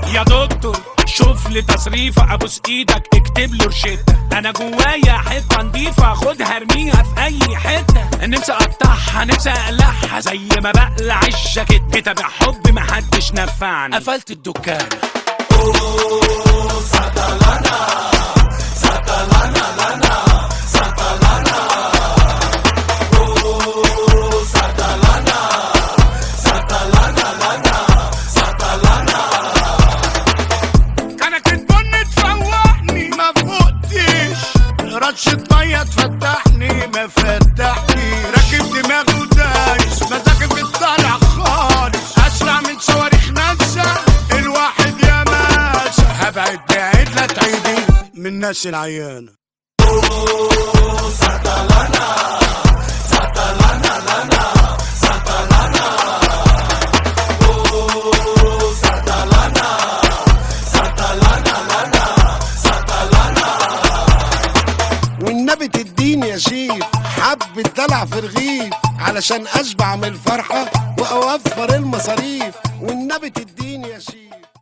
يا دكتور شوف لي تصريفة ابوس ايدك اكتب له روشتة انا جوايا حتة نضيفة خدها ارميها في اي حتة نفسي اقطعها نفسي اقلعها زي ما بقلع الجاكيت كتاب حب محدش نفعني قفلت الدكان كانت البن تفوقني ما فوقتش رشة مية تفتحني ما فتحني راكب دماغي ودايس مزاجي في الطالع خالص اسرع من صواريخ ناسا الواحد يا ماسة هبعد بعيد لا تعيدي من الناس العيانة والنبي تديني يا شيف حبة دلع في رغيف علشان اشبع من الفرحة واوفر المصاريف والنبي تديني يا شيف